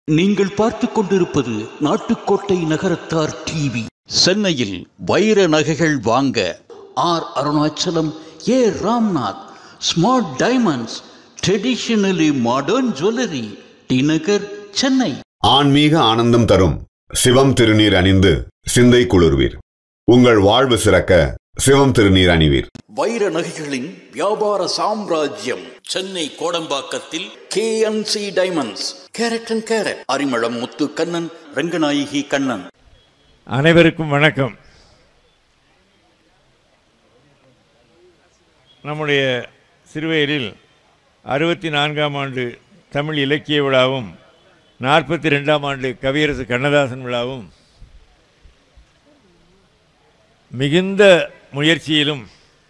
நீங்கள் பார்த்துக் கொண்டிருப்பது நாட்டுக்கோட்டை நகரத்தார் டிவி சென்னையில் வைர நகைகள் வாங்க R Arunachalam A Ramnath smart diamonds traditionally modern jewellery T Nagar Chennai ஆன்மீக ஆனந்தம் தரும் சிவம் திருநீர் அணிந்து சிந்தை குளிர்வீர் உங்கள் வாழ்வு சிறக்க சிவம் திருநீர் அணிவீர் வைர நகைகளின் வியாபார சாம்ராஜ்யம் சென்னை கோடம்பாக்கத்தில் KNC diamonds carat and carat Arimalam Muthu Kannan Ranganayaki Kannan அனைவருக்கும் வணக்கம் நம்முடைய சிறுவயலில் அறுபத்தி நான்காம் ஆண்டு தமிழ் இலக்கிய விழாவும் நாற்பத்தி ரெண்டாம் ஆண்டு கவியரசு கண்ணதாசன் விழாவும் மிகுந்த முயற்சியிலும்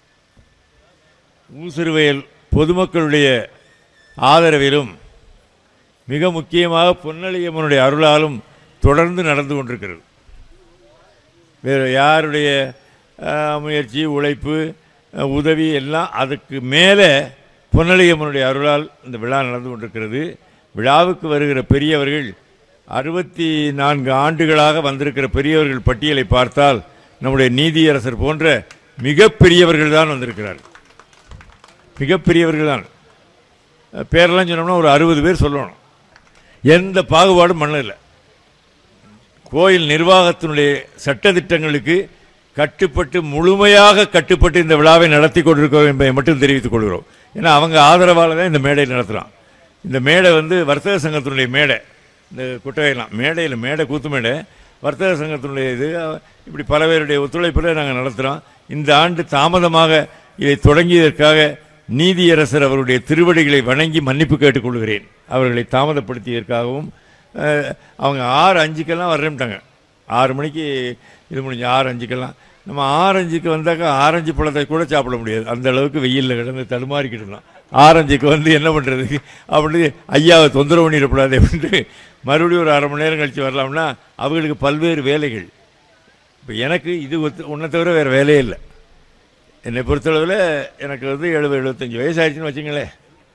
ஊசிறுவயல் பொதுமக்களுடைய ஆதரவிலும் மிக முக்கியமாக பொன்னளியம்மனுடைய அருளாலும் தொடர்ந்து நடந்து கொண்டிருக்கிறது வேறு யாருடைய அஹ், முயற்சி உழைப்பு அஹ், உதவி எல்லாம் அதுக்கு மேலே பொன்னளியம்மனுடைய அருளால் இந்த விழா நடந்து கொண்டிருக்கிறது விழாவுக்கு வருகிற பெரியவர்கள் அறுபத்தி நான்கு ஆண்டுகளாக வந்திருக்கிற பெரியவர்கள் பட்டியலை பார்த்தால் நம்முடைய நீதியரசர் போன்ற மிகப்பெரியவர்கள் தான் வந்திருக்கிறார்கள் மிகப்பெரியவர்கள் தான் பேரெல்லாம் சொன்னோம்னா ஒரு அறுபது பேர் சொல்லணும் எந்த பாகுபாடும் பண்ணல கோயில் நிர்வாகத்தினுடைய சட்டதிட்டங்களுக்கு கட்டுப்பட்டு முழுமையாக கட்டுப்பட்டு இந்த விழாவை நடத்தி கொண்டிருக்கிறோம் என்பதை மட்டும் தெரிவித்துக் கொள்கிறோம் ஏன்னா அவங்க ஆதரவால் தான் இந்த மேடை நடத்துகிறோம் இந்த மேடை வந்து வர்த்தக சங்கத்தினுடைய மேடை இந்த குட்டகைலாம் மேடையில் மேடை கூத்து மேடை வர்த்தக சங்கத்தினுடைய இது இப்படி பல பேருடைய ஒத்துழைப்பில் நாங்கள் நடத்துகிறோம் இந்த ஆண்டு தாமதமாக இதை தொடங்கியதற்காக நீதியரசர் அவருடைய திருவடிகளை வணங்கி மன்னிப்பு கேட்டுக்கொள்கிறேன் அவர்களை தாமதப்படுத்தியதற்காகவும் அஹ், அவங்க ஆறு அஞ்சுக்கெல்லாம் வர்றேன்ட்டாங்க ஆறு மணிக்கு இது முடிஞ்சு ஆறு அஞ்சுக்கெல்லாம் நம்ம ஆறு அஞ்சுக்கு வந்தாக்கா ஆரஞ்சு பழத்தை கூட சாப்பிட முடியாது அந்த அளவுக்கு வெயிலில் கிடந்து தடுமாறிக்கிட்டு இருந்தோம் ஆரஞ்சுக்கு வந்து என்ன பண்ணுறது அப்படின்னு ஐயாவை தொந்தரவு பண்ணிடக்கூடாது அப்படின்ட்டு மறுபடியும் ஒரு அரை மணி நேரம் கழித்து வரலாம்னா அவங்களுக்கு பல்வேறு வேலைகள் இப்போ எனக்கு இது ஒத்து- உன்னை தவிர வேறு வேலையே இல்லை என்னை பொறுத்தளவில் எனக்கு வந்து எழுபது எழுபத்தஞ்சி வயசு ஆயிடுச்சுன்னு வச்சுங்களேன்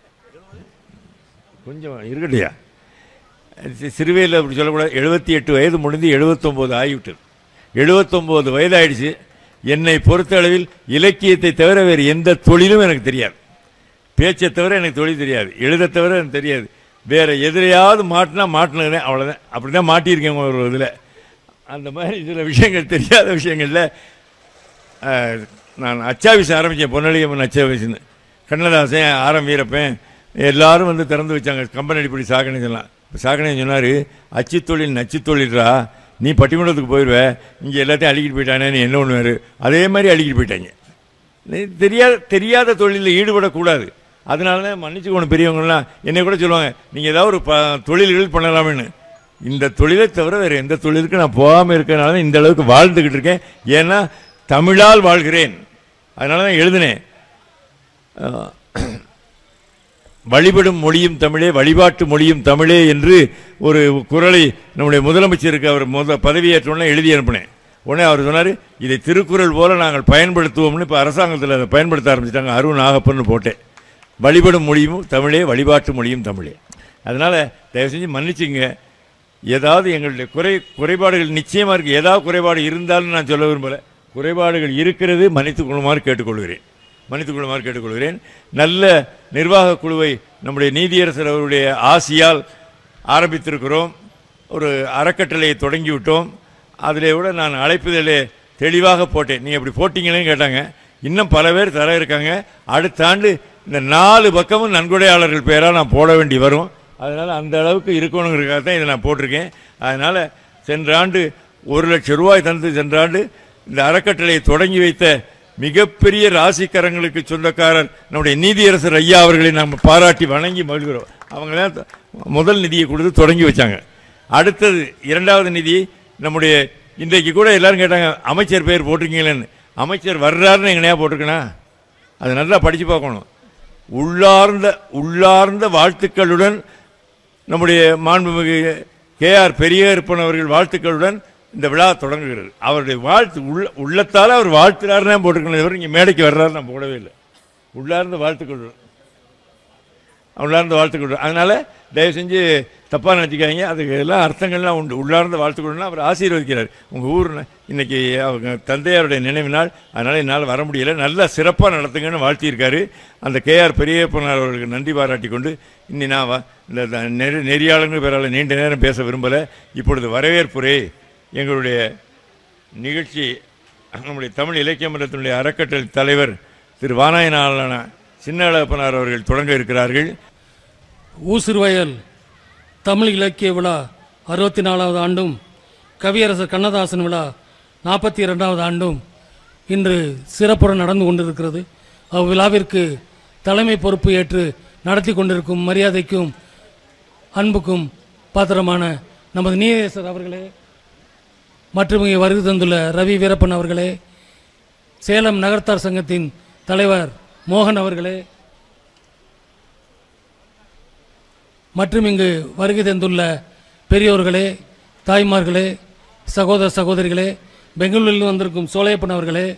கொஞ்சம் இருக்கட்டையா சிறுவையில் அப்படி சொல்லக்கூடாது எழுபத்தி எட்டு வயது முடிந்து எழுபத்தொம்போது ஆகிவிட்டது எழுபத்தொம்போது வயது ஆயிடுச்சு என்னை பொறுத்தளவில் இலக்கியத்தை தவிர வேறு எந்த தொழிலும் எனக்கு தெரியாது பேச்சை தவிர எனக்கு தொழில் தெரியாது எழுத தவிர எனக்கு தெரியாது வேற எதிரையாவது மாட்டினா மாட்டினேன் அவ்வளோதான் அப்படி தான் மாட்டியிருக்கேன் ஒரு இதில் அந்த மாதிரி சில விஷயங்கள் தெரியாத விஷயங்களில் அஹ், நான் அச்சாவிஸ் ஆரம்பித்தேன் பொன்னளியம்மன் அச்சாவிஸ்னு கண்ணதாசன் ஆரம் வீரப்பன் எல்லாரும் வந்து திறந்து வச்சாங்க கம்பெனி அடிப்படை சாகனை சொல்லலாம் இப்போ சாகனை சொன்னார் அச்சு தொழில் நச்சு தொழில்ரா நீ பட்டிமன்றத்துக்கு போயிடுவ இங்கே எல்லாத்தையும் அழிக்கிட்டு போயிட்டானே நீ என்ன பண்ணுவார் அதே மாதிரி அழிக்கிட்டு போயிட்டாங்க நீ தெரியாத தெரியாத தொழிலில் ஈடுபடக்கூடாது அதனால தான் மன்னிச்சுக்கணும் பெரியவங்கலாம் என்னை கூட சொல்லுவாங்க நீங்கள் ஏதாவது ஒரு ப தொழில்கள் பண்ணலாமேன்னு இந்த தொழிலை தவிர வேறு எந்த தொழிலுக்கு நான் போகாமல் இருக்கிறனால தான் இந்த அளவுக்கு வாழ்ந்துக்கிட்டு இருக்கேன் ஏன்னா தமிழால் வாழ்கிறேன் அதனால தான் எழுதினேன் அஹ், வழிபடும் மொழியும் தமிழே வழிபாட்டு மொழியும் தமிழே என்று ஒரு குரலை நம்முடைய முதலமைச்சருக்கு அவர் முத பதவியேற்றோன்னே எழுதி அனுப்பினேன் உடனே அவர் சொன்னார் இதை திருக்குறள் போல நாங்கள் பயன்படுத்துவோம்னு இப்போ அரசாங்கத்தில் அதை பயன்படுத்த ஆரம்பிச்சிட்டாங்க அருண் நாகப்பன்னு போட்டேன் வழிபடும் மொழியும் தமிழே வழிபாட்டு மொழியும் தமிழே அதனால் தயவு செஞ்சு மன்னிச்சுங்க ஏதாவது எங்களுடைய குறை குறைபாடுகள் நிச்சயமாக இருக்குது ஏதாவது குறைபாடு இருந்தாலும் நான் சொல்ல விரும்பலை குறைபாடுகள் இருக்கிறது மன்னித்துக் கொள்ளுமாறு கேட்டுக்கொள்கிறேன் மன்னித்துக் கொள்ளுமாறு கேட்டுக்கொள்கிறேன் நல்ல நிர்வாக குழுவை நம்முடைய நீதியரசர் அவருடைய ஆசியால் ஆரம்பித்திருக்கிறோம் ஒரு அறக்கட்டளையை தொடங்கிவிட்டோம் அதிலே கூட நான் அழைப்புதலே தெளிவாக போட்டேன் நீங்கள் அப்படி போட்டீங்களேன்னு கேட்டாங்க இன்னும் பல பேர் தர இருக்காங்க அடுத்த ஆண்டு இந்த நாலு பக்கமும் நன்கொடையாளர்கள் பேராக நான் போட வேண்டி வரும் அதனால் அந்த அளவுக்கு இருக்கணுங்கிறதுக்காக தான் இதை நான் போட்டிருக்கேன் அதனால் சென்ற ஆண்டு ஒரு லட்சம் ரூபாய் தந்து சென்ற ஆண்டு இந்த அறக்கட்டளையை தொடங்கி வைத்த மிகப்பெரிய ராசிக்கரங்களுக்கு சொந்தக்காரர் நம்முடைய நீதியரசர் ஐயா அவர்களை நாம் பாராட்டி வணங்கி மகிழ்கிறோம் அவங்க தான் த- முதல் நிதியை கொடுத்து தொடங்கி வச்சாங்க அடுத்தது இரண்டாவது நிதி நம்முடைய இன்றைக்கு கூட எல்லாரும் கேட்டாங்க அமைச்சர் பேர் போட்டிருக்கீங்களேன்னு அமைச்சர் வர்றாருன்னு எங்கனையா போட்டிருக்கனா அது நல்லா படித்து பார்க்கணும் உள்ளார்ந்த உள்ளார்ந்த வாழ்த்துக்களுடன் நம்முடைய மாண்புமிகு கே ஆர் பெரியகருப்பன் அவர்கள் வாழ்த்துக்களுடன் இந்த விழா தொடங்குகிறது அவருடைய வாழ்த்து உள்ள உள்ளத்தால் அவர் வாழ்த்துறாருன்னு போட்டிருக்கணும் தவிர இங்கே மேடைக்கு வர்றாரு நான் போடவே இல்லை உள்ளார்ந்த வாழ்த்துக்களுடன் உள்ளார்ந்த வாழ்த்துக்கள் அதனால் தயவு செஞ்சு தப்பாக நினச்சிக்காதீங்க அதுக்கு எல்லாம் அர்த்தங்கள்லாம் உண்டு உள்ளார்ந்த வாழ்த்துக்கள்னா அவர் ஆசீர்வதிக்கிறார் உங்கள் ஊர் இன்னைக்கு அவங்க தந்தையாருடைய நினைவு நாள் அதனால் என்னால் வர முடியல நல்லா சிறப்பாக நடத்துங்கன்னு வாழ்த்தியிருக்காரு அந்த கேஆர் பெரியப்பனார் அவர்களுக்கு நன்றி பாராட்டி கொண்டு இன்னி நான் வ- இந்த த- நெறி நெறியாளர்கள் பேரால் நீண்ட நேரம் பேச விரும்பலை இப்பொழுது வரவேற்புரை எங்களுடைய நிகழ்ச்சி நம்முடைய தமிழ் இலக்கிய மன்றத்தினுடைய அறக்கட்டளை தலைவர் திரு வானாயனாளன சின்ன அழகப்பனார் அவர்கள் தொடங்க இருக்கிறார்கள் ஊசிறுவயல் தமிழ் இலக்கிய விழா அறுபத்தி நாலாவது ஆண்டும் கவியரசர் கண்ணதாசன் விழா நாற்பத்தி இரண்டாவது ஆண்டும் இன்று சிறப்புடன் நடந்து கொண்டிருக்கிறது அவ்விழாவிற்கு தலைமை பொறுப்பு ஏற்று நடத்தி கொண்டிருக்கும் மரியாதைக்கும் அன்புக்கும் பாத்திரமான நமது நீதேசர் அவர்களே மற்றும் இங்கே வருகை தந்துள்ள ரவி வீரப்பன் அவர்களே சேலம் நகர்த்தார் சங்கத்தின் தலைவர் மோகன் அவர்களே மற்றும் இங்கு வருகை தந்துள்ள பெரியோர்களே தாய்மார்களே சகோதர சகோதரிகளே பெங்களூரில் வந்திருக்கும் சோலையப்பன் அவர்களே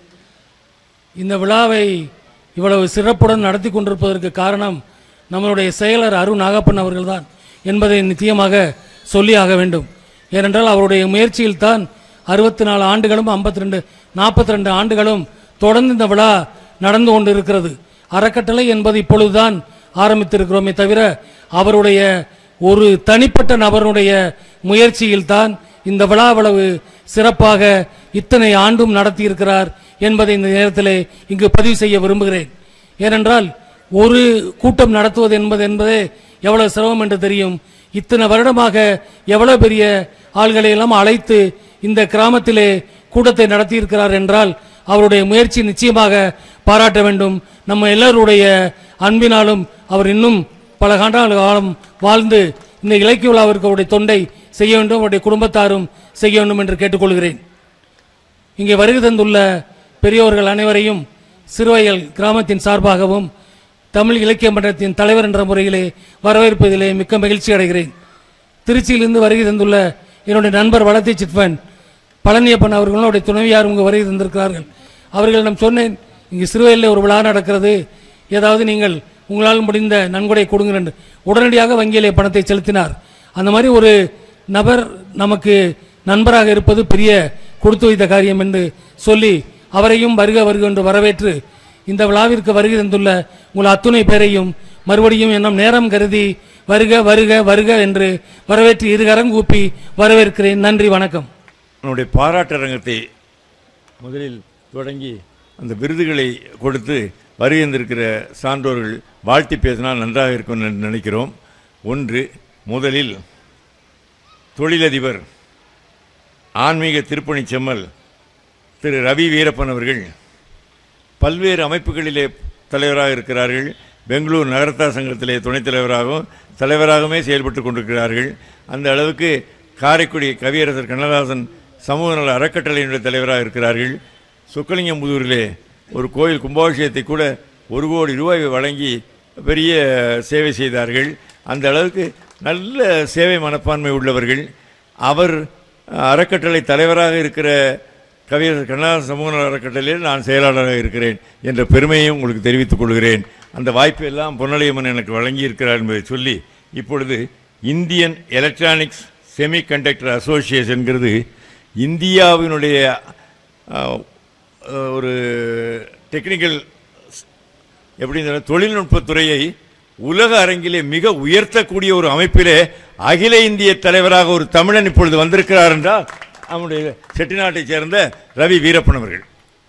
இந்த விழாவை இவ்வளவு சிறப்புடன் நடத்தி கொண்டிருப்பதற்கு காரணம் நம்மளுடைய செயலர் அரு நாகப்பன் அவர்கள்தான் என்பதை நிச்சயமாக சொல்லியாக வேண்டும் ஏனென்றால் அவருடைய முயற்சியில் தான் அறுபத்தி நாலு ஆண்டுகளும் ஐம்பத்தி ரெண்டு நாற்பத்தி ரெண்டு ஆண்டுகளும் தொடர்ந்து இந்த விழா நடந்து கொண்டிருக்கிறது அறக்கட்டளை என்பது இப்பொழுதுதான் ஆரம்பித்திருக்கிறோமே தவிர அவருடைய ஒரு தனிப்பட்ட நபருடைய முயற்சியில் தான் இந்த விழா அவ்வளவு சிறப்பாக இத்தனை ஆண்டும் நடத்தியிருக்கிறார் என்பதை இந்த நேரத்திலே இங்கு பதிவு செய்ய விரும்புகிறேன் ஏனென்றால் ஒரு கூட்டம் நடத்துவது என்பது என்பதே எவ்வளவு சிரமம் என்று தெரியும் இத்தனை வருடமாக எவ்வளவு பெரிய ஆள்களை எல்லாம் அழைத்து இந்த கிராமத்திலே கூட்டத்தை நடத்தியிருக்கிறார் என்றால் அவருடைய முயற்சி நிச்சயமாக பாராட்ட வேண்டும் நம்ம எல்லாருடைய அன்பினாலும் அவர் இன்னும் பல காண்டாண்டு காலம் வாழ்ந்து இந்த இலக்கிய விழாவிற்கு அவருடைய தொண்டை செய்ய வேண்டும் அவருடைய குடும்பத்தாரும் செய்ய வேண்டும் என்று கேட்டுக்கொள்கிறேன் இங்கே வருகை தந்துள்ள பெரியோர்கள் அனைவரையும் சிறுவயல் கிராமத்தின் சார்பாகவும் தமிழ் இலக்கிய மன்றத்தின் தலைவர் என்ற முறையிலே வரவேற்பதிலே மிக்க மகிழ்ச்சி அடைகிறேன் திருச்சியிலிருந்து வருகை தந்துள்ள என்னுடைய நண்பர் வளத்தை சித்வன் பழனியப்பன் அவர்களும் அவருடைய துணைவியார் இங்கு வருகை தந்திருக்கிறார்கள் அவர்களிடம் சொன்னேன் இங்கு சிறுவயலில் ஒரு விழா நடக்கிறது ஏதாவது நீங்கள் உங்களால் முடிந்த நன்கொடை கொடுங்கள் என்று உடனடியாக வங்கியிலே பணத்தை செலுத்தினார் அந்த மாதிரி ஒரு நபர் நமக்கு நண்பராக இருப்பது பெரிய கொடுத்து வைத்த காரியம் என்று சொல்லி அவரையும் வருக வருக என்று வரவேற்று இந்த விழாவிற்கு வருகை தந்துள்ள உங்கள் அத்துணை பேரையும் மறுபடியும் என்னும் நேரம் கருதி வருக வருக வருக என்று வரவேற்று இருகரம் கூப்பி வரவேற்கிறேன் நன்றி வணக்கம் நம்முடைய பாராட்டரங்கத்தை முதலில் தொடங்கி அந்த விருதுகளை கொடுத்து வருகின்றிருக்கிற சான்றோர்கள் வாழ்த்தி பேசினால் நன்றாக இருக்கும் என்று நினைக்கிறோம் ஒன்று முதலில் தொழிலதிபர் ஆன்மீக திருப்பணிச் செம்மல் திரு ரவி வீரப்பன் அவர்கள் பல்வேறு அமைப்புகளிலே தலைவராக இருக்கிறார்கள் பெங்களூர் நகரத்தார் சங்கத்திலே துணைத் தலைவராகவும் தலைவராகவே செயல்பட்டு கொண்டிருக்கிறார்கள் அந்த அளவுக்கு காரைக்குடி கவியரசர் கண்ணதாசன் சமூக நல அறக்கட்டளையினுடைய தலைவராக இருக்கிறார்கள் சொக்கலிங்கம்புதூரிலே ஒரு கோயில் கும்பாபிஷேகத்தை கூட ஒரு கோடி ரூபாய் வழங்கி பெரிய சேவை செய்தார்கள் அந்த அளவுக்கு நல்ல சேவை மனப்பான்மை உள்ளவர்கள் அவர் அறக்கட்டளை தலைவராக இருக்கிற கவியரசர் கண்ணதாசன் சமூக நல அறக்கட்டளையில் நான் செயலாளராக இருக்கிறேன் என்ற பெருமையும் உங்களுக்கு தெரிவித்துக் கொள்கிறேன் அந்த வாய்ப்பை எல்லாம் பொன்னலையம்மன் எனக்கு வழங்கியிருக்கிறார் என்பதை சொல்லி இப்பொழுது இந்தியன் எலக்ட்ரானிக்ஸ் செமி கண்டக்டர் அசோசியேஷன்கிறது இந்தியாவினுடைய அஹ், அஹ், ஒரு டெக்னிக்கல் எப்படி இந்த தொழில்நுட்பத் துறையை உலக அரங்கிலே மிக உயர்த்தக்கூடிய ஒரு அமைப்பிலே அகில இந்திய தலைவராக ஒரு தமிழன் இப்பொழுது வந்திருக்கிறார் என்றால் நம்முடைய செட்டிநாட்டைச் சேர்ந்த ரவி வீரப்பன் அவர்கள்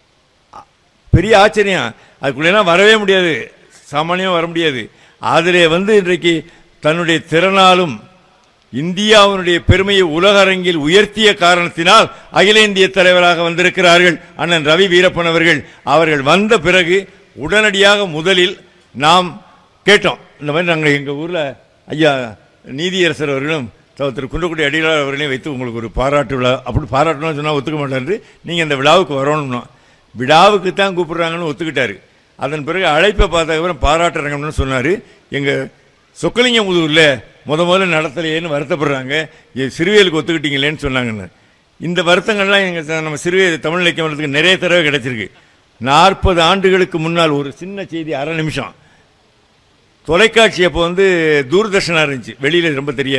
பெரிய ஆச்சரியம் அதுக்குள்ளெல்லாம் வரவே முடியாது சாமானியம் வர முடியாது அதிலே வந்து இன்றைக்கு தன்னுடைய திறனாலும் இந்தியாவினுடைய பெருமையை உலக அரங்கில் உயர்த்திய காரணத்தினால் அகில இந்திய தலைவராக வந்திருக்கிறார்கள் அண்ணன் ரவி வீரப்பன் அவர்கள் அவர்கள் வந்த பிறகு உடனடியாக முதலில் நாம் கேட்டோம் இந்த மாதிரி நாங்கள் எங்கள் ஊரில் ஐயா நீதியரசர் அவர்களும் த- திரு குன்றக்குடி அடிகளார் அவர்களையும் வைத்து உங்களுக்கு ஒரு பாராட்டு விழா அப்படி பாராட்டணும்னு சொன்னால் ஒத்துக்க மாட்டாரு நீங்கள் இந்த விழாவுக்கு வரணும்னு விழாவுக்கு தான் கூப்பிடுறாங்கன்னு ஒத்துக்கிட்டாரு அதன் பிறகு அழைப்பை பார்த்ததுக்கப்புறம் பாராட்டுறங்கன்னு சொன்னார் எங்கள் சொக்கலிங்கமுதூரில் முத முதல்ல நடத்தலையேன்னு வருத்தப்படுறாங்க இது சிறுவியலுக்கு ஒத்துக்கிட்டீங்களேன்னு சொன்னாங்கன்னு இந்த வருத்தங்கள்லாம் எங்கள் நம்ம சிறுவியல் தமிழ் இலக்கியம் வர்றதுக்கு நிறைய தடவை கிடைச்சிருக்கு நாற்பது ஆண்டுகளுக்கு முன்னால் ஒரு சின்ன செய்தி அரை நிமிஷம் தொலைக்காட்சி அப்போ வந்து தூர்தர்ஷனாக இருந்துச்சு வெளியில் ரொம்ப தெரியாது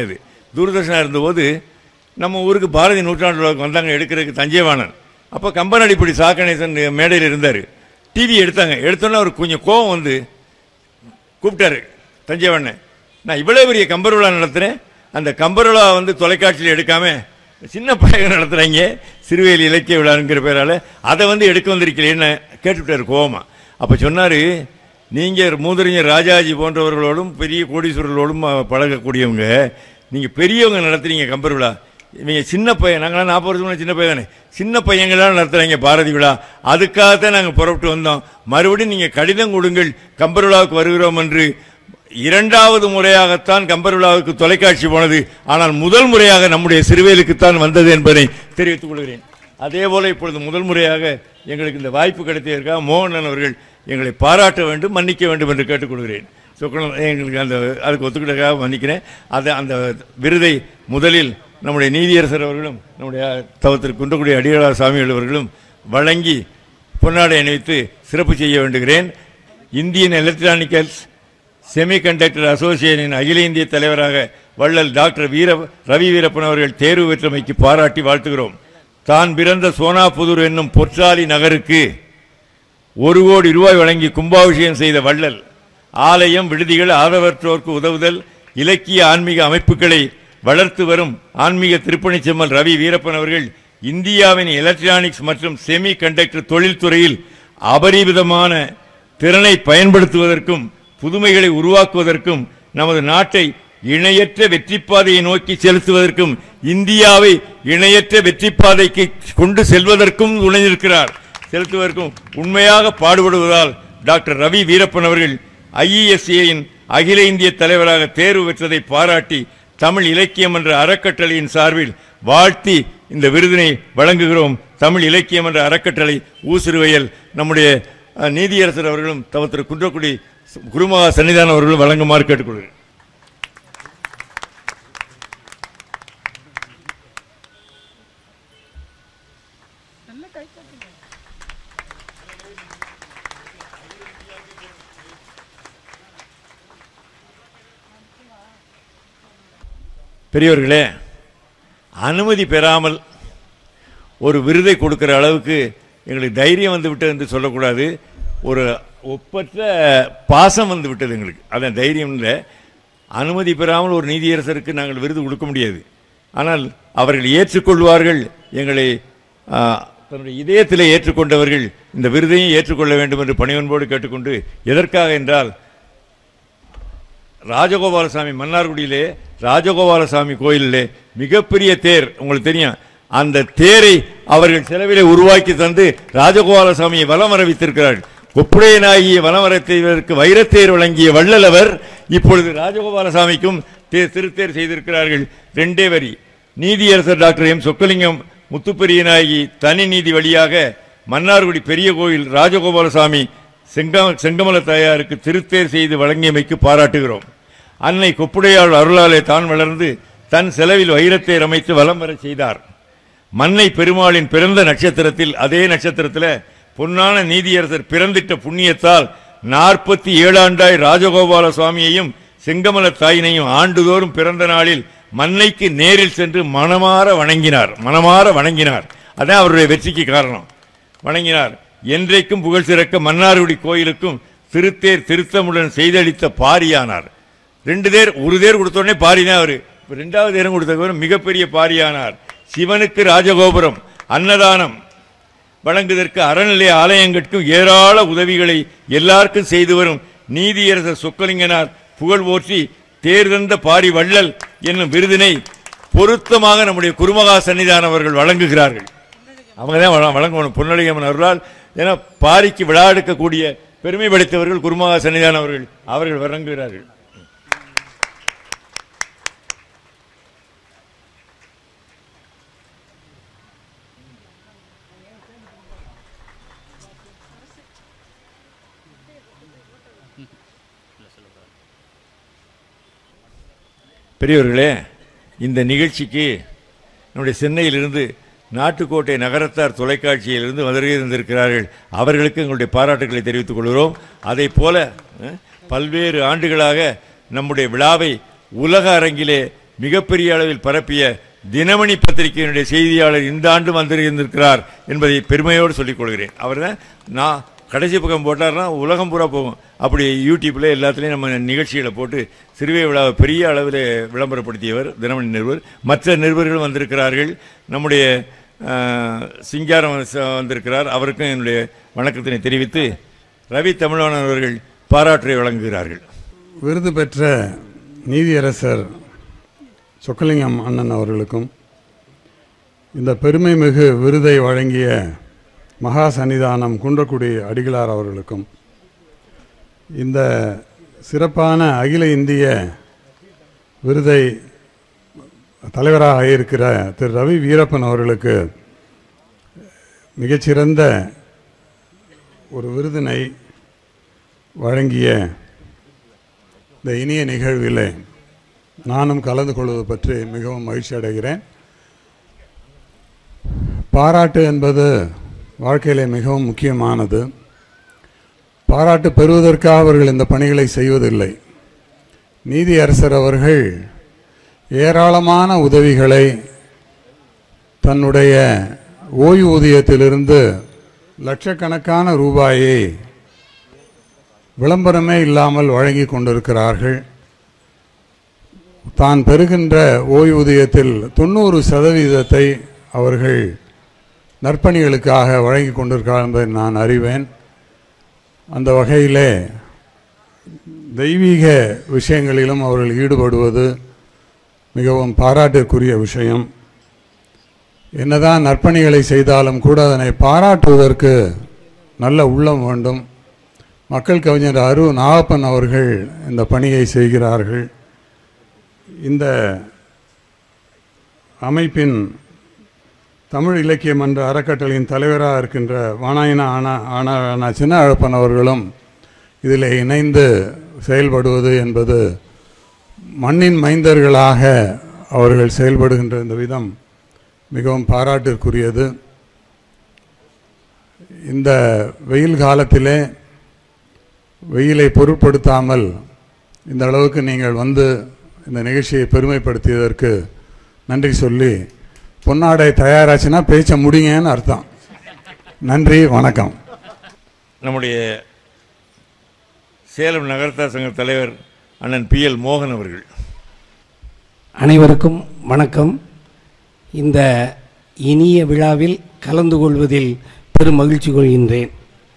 தூர்தர்ஷனாக இருந்தபோது நம்ம ஊருக்கு பாரதி நூற்றாண்டு விழாவுக்கு வந்தாங்க எடுக்கிறதுக்கு தஞ்சைவாணன் அப்போ கம்பனடிப்படி சாக்கணேசன் மேடையில் இருந்தார் டிவி எடுத்தாங்க எடுத்தோன்னே அவருக்கு கொஞ்சம் கோவம் வந்து கூப்பிட்டாரு தஞ்சைவண்ணன் நான் இவ்வளோ பெரிய கம்பர் விழா நடத்துகிறேன் அந்த கம்பர் விழா வந்து தொலைக்காட்சியில் எடுக்காம சின்ன பையன் நடத்துகிறாங்க சிறுவேலி இலக்கிய விழாங்கிற பேரால் அதை வந்து எடுக்க வந்திருக்கிறேன்னு கேட்டுவிட்டார் கோவமா அப்போ சொன்னார் நீங்கள் மூதறிஞர் ராஜாஜி போன்றவர்களோடும் பெரிய கோடீஸ்வரர்களோடும் அஹ், பழகக்கூடியவங்க நீங்கள் பெரியவங்க நடத்துறீங்க கம்பர் விழா இவங்க சின்ன பையன் நாங்களாம் நாற்பது வருஷம் முன்னாடி சின்ன பையன் தானே சின்ன பையங்களாம் நடத்துகிறாங்க பாரதி விழா அதுக்காகத்தான் நாங்கள் புறப்பட்டு வந்தோம் மறுபடியும் நீங்கள் கடிதம் கொடுங்கள் கம்பர் விழாவுக்கு வருகிறோம் என்று இரண்டாவது முறையாகத்தான் கம்பர் விழாவுக்கு தொலைக்காட்சி போனது ஆனால் முதல் முறையாக நம்முடைய சிறுவேலுக்குத்தான் வந்தது என்பதை தெரிவித்துக் கொள்கிறேன் அதே போல இப்பொழுது முதல் முறையாக எங்களுக்கு இந்த வாய்ப்பு கிடைத்ததற்காக மோகனன் அவர்கள் எங்களை பாராட்ட வேண்டும் மன்னிக்க வேண்டும் என்று கேட்டுக்கொள்கிறேன் சொக்கணும் எங்களுக்கு அந்த அதுக்கு ஒத்துக்கிட்டதாக மன்னிக்கிறேன் அது அந்த விருதை முதலில் நம்முடைய நீதியரசர் அவர்களும் நம்முடைய தவத்திற்கு குன்றக்குடி அடிகளார் சாமிகள் அவர்களும் வழங்கி பொன்னாடை அணிவித்து சிறப்பு செய்ய வேண்டுகிறேன் இந்தியன் எலக்ட்ரானிக்கல்ஸ் செமிகண்டக்டர் அசோசியேஷனின் அகில இந்திய தலைவராக வள்ளல் டாக்டர் வீர ரவி வீரப்பன் அவர்கள் தேர்வு பெற்றமைக்கு பாராட்டி வாழ்த்துகிறோம் தான் பிறந்த சோனாபுதூர் என்னும் பொற்றாலி நகருக்கு ஒரு கோடி ரூபாய் வழங்கி கும்பாபிஷேகம் செய்த வள்ளல் ஆலயம் விடுதிகள் ஆதரவற்றோர்க்கு உதவுதல் இலக்கிய ஆன்மீக அமைப்புகளை வளர்த்து வரும் ஆன்மீக திருப்பணிச் செம்மல் ரவி வீரப்பன் அவர்கள் இந்தியாவின் எலக்ட்ரானிக்ஸ் மற்றும் செமி கண்டக்டர் தொழில்துறையில் அபரிவிதமான திறனை பயன்படுத்துவதற்கும் புதுமைகளை உருவாக்குவதற்கும் நமது நாட்டை இணையற்ற வெற்றிப்பாதையை நோக்கி செலுத்துவதற்கும் இந்தியாவை இணையற்ற வெற்றிப்பாதைக்கு கொண்டு செல்வதற்கும் துணையிருக்கிறார் செலுத்துவதற்கும் உண்மையாக பாடுபடுவதால் டாக்டர் ரவி வீரப்பன் அவர்கள் ஐஇஎஸ்ஏயின் அகில இந்திய தலைவராக தேர்வு பெற்றதை பாராட்டி தமிழ் இலக்கியம் என்ற அறக்கட்டளையின் சார்பில் வாழ்த்தி இந்த விருதினை வழங்குகிறோம் தமிழ் இலக்கியம் என்ற அறக்கட்டளை ஊசுருவையல் நம்முடைய அஹ், நீதியரசர் அவர்களும் தவ திரு குன்றக்குடி குருமகா சன்னிதானம் அவர்களும் வழங்குமாறு கேட்டுக்கொள்கிறேன் பெரியவர்களே அனுமதி பெறாமல் ஒரு விருதை கொடுக்கிற அளவுக்கு எங்களுக்கு தைரியம் வந்து விட்டது என்று சொல்லக்கூடாது ஒரு ஒப்பற்ற பாசம் வந்து விட்டது எங்களுக்கு அதான் தைரியம் இல்லை அனுமதி பெறாமல் ஒரு நீதியரசருக்கு நாங்கள் விருது கொடுக்க முடியாது ஆனால் அவர்கள் ஏற்றுக்கொள்வார்கள் எங்களை ஆ, தன்னுடைய இதயத்திலே ஏற்றுக்கொண்டவர்கள் இந்த விருதையும் ஏற்றுக்கொள்ள வேண்டும் என்று பணிவன்போடு கேட்டுக்கொண்டு எதற்காக என்றால் ராஜகோபாலசாமி மன்னார்குடியிலே ராஜகோபாலசாமி கோயிலிலே மிகப்பெரிய தேர் உங்களுக்கு தெரியும் அந்த தேரை அவர்கள் செலவிலே உருவாக்கி தந்து ராஜகோபாலசாமியை வலம் வர வைத்திருக்கிறார்கள் கொப்புடையனாகிய வலம் வரத்தேவருக்கு வைரத்தேர் வழங்கிய வள்ளலவர் இப்பொழுது ராஜகோபாலசாமிக்கும் தே- திருத்தேர் செய்திருக்கிறார்கள் ரெண்டே வரி நீதியரசர் டாக்டர் எம் சொக்கலிங்கம் முத்துப்பெரியனாகி தனி நீதி வழியாக மன்னார்குடி பெரிய கோயில் ராஜகோபாலசாமி செங்க செங்கமல தாயாருக்கு திருத்தேர் செய்து வழங்கியமைக்கு பாராட்டுகிறோம் அன்னை கொப்புடையாள் அருளாலே தான் வளர்ந்து தன் செலவில் வைரத்தேர் அமைத்து வலம் வரச் செய்தார் மன்னை பெருமாளின் பிறந்த நட்சத்திரத்தில் அதே நட்சத்திரத்தில் பொன்னான நீதியரசர் பிறந்திட்ட புண்ணியத்தால் நாற்பத்தி ஏழாண்டாய் ராஜகோபால சுவாமியையும் செங்கமல தாயினையும் ஆண்டுதோறும் பிறந்த நாளில் மன்னைக்கு நேரில் சென்று மனமாற வணங்கினார் மனமாற வணங்கினார் அதான் அவருடைய வெற்றிக்கு காரணம் வணங்கினார் என்றைக்கும் புகழ் சிறக்க மன்னார்குடி கோயிலுக்கும் திருத்தேர் திருத்தமுடன் செய்தளித்த பாரியானார் ரெண்டு தேர் ஒரு தேர் கொடுத்த உடனே பாரி தான் அவரு இப்ப ரெண்டாவது தேரம் கொடுத்த மிகப்பெரிய பாரியானார் சிவனுக்கு ராஜகோபுரம் அன்னதானம் வழங்குவதற்கு அறநிலைய ஆலயங்களுக்கும் ஏராள உதவிகளை எல்லாருக்கும் செய்து வரும் நீதியரசர் சொக்கலிங்கனார் புகழ் போற்றி தேர்தந்த பாரி வள்ளல் என்னும் விருதினை பொருத்தமாக நம்முடைய குருமகா சன்னிதானம் அவர்கள் வழங்குகிறார்கள் அவங்க தான் வழ- வழங்கணும் பொன்னடியம்மன் அருளால் ஏன்னா பாரிக்கு விழா எடுக்கக்கூடிய பெருமை படைத்தவர்கள் குருமகா சன்னிதானம் அவர்கள் அவர்கள் வழங்குகிறார்கள் பெரியவர்களே இந்த நிகழ்ச்சிக்கு நம்முடைய சென்னையிலிருந்து நாட்டுக்கோட்டை நகரத்தார் தொலைக்காட்சியிலிருந்து வருகை இருந்திருக்கிறார்கள் அவர்களுக்கு எங்களுடைய பாராட்டுகளை தெரிவித்துக் கொள்கிறோம் அதை போல அஹ், பல்வேறு ஆண்டுகளாக நம்முடைய விழாவை உலக அரங்கிலே மிகப்பெரிய அளவில் பரப்பிய தினமணி பத்திரிகையினுடைய செய்தியாளர் இந்த ஆண்டு வந்திருந்திருக்கிறார் என்பதை பெருமையோடு சொல்லிக் கொள்கிறேன் அவர் தான் நான் கடைசி பக்கம் போட்டார்னா உலகம் பூரா போகும் அப்படி யூடியூப்பில் எல்லாத்துலேயும் நம்ம நிகழ்ச்சிகளை போட்டு சிறுவை விழாவை பெரிய அளவில் விளம்பரப்படுத்தியவர் தினமணி நிருபர் மற்ற நிருபர்களும் வந்திருக்கிறார்கள் நம்முடைய அஹ், சிங்காரம் ச- வந்திருக்கிறார் அவருக்கும் என்னுடைய வணக்கத்தினை தெரிவித்து ரவி தமிழ்வாணன் அவர்கள் பாராட்டுரை வழங்குகிறார்கள் விருது பெற்ற நீதியரசர் சொக்கலிங்கம் அண்ணன் அவர்களுக்கும் இந்த பெருமை மிகு விருதை வழங்கிய மகா சன்னிதானம் குன்றக்குடி அடிகளார் அவர்களுக்கும் இந்த சிறப்பான அகில இந்திய விருதை தலைவராக இருக்கிற திரு ரவி வீரப்பன் அவர்களுக்கு மிகச்சிறந்த ஒரு விருதினை வழங்கிய இந்த இனிய நிகழ்விலே நானும் கலந்து கொள்வது பற்றி மிகவும் மகிழ்ச்சி அடைகிறேன் பாராட்டு என்பது வாழ்க்கையிலே மிகவும் முக்கியமானது பாராட்டு பெறுவதற்காக அவர்கள் இந்த பணிகளை செய்வதில்லை நீதியரசர் அவர்கள் ஏராளமான உதவிகளை தன்னுடைய ஓய்வூதியத்திலிருந்து லட்சக்கணக்கான ரூபாயை விளம்பரமே இல்லாமல் வழங்கி கொண்டிருக்கிறார்கள் தான் பெறுகின்ற ஓய்வூதியத்தில் தொண்ணூறு சதவீதத்தை அவர்கள் நற்பணிகளுக்காக வழங்கி கொண்டிருக்கிறார் என்பதை நான் அறிவேன் அந்த வகையிலே தெய்வீக விஷயங்களிலும் அவர்கள் ஈடுபடுவது மிகவும் பாராட்டிற்குரிய விஷயம் என்னதான் நற்பணிகளை செய்தாலும் கூட அதனை பாராட்டுவதற்கு நல்ல உள்ளம் வேண்டும் மக்கள் கவிஞர் அரு நாகப்பன் அவர்கள் இந்த பணியை செய்கிறார்கள் இந்த அமைப்பின் தமிழ் இலக்கிய மன்ற அறக்கட்டளையின் தலைவராக இருக்கின்ற வானாயினா ஆனா ஆனா ஆனா சின்ன அழப்பன் அவர்களும் இதில் இணைந்து செயல்படுவது என்பது மண்ணின் மைந்தர்களாக அவர்கள் செயல்படுகின்ற இந்த விதம் மிகவும் பாராட்டிற்குரியது இந்த வெயில் காலத்திலே வெயிலை பொருட்படுத்தாமல் இந்த அளவுக்கு நீங்கள் வந்து இந்த நிகழ்ச்சியை பெருமைப்படுத்தியதற்கு நன்றி சொல்லி பொன்னாடை தயாராச்சுன்னா பேச்ச முடிங்கன்னு அர்த்தம் நன்றி வணக்கம் நம்முடைய சேலம் நகரத்தார் சங்க தலைவர் அண்ணன் பி எல் மோகன் அவர்கள் அனைவருக்கும் வணக்கம் இந்த இனிய விழாவில் கலந்து கொள்வதில் பெரும் மகிழ்ச்சி கொள்கின்றேன்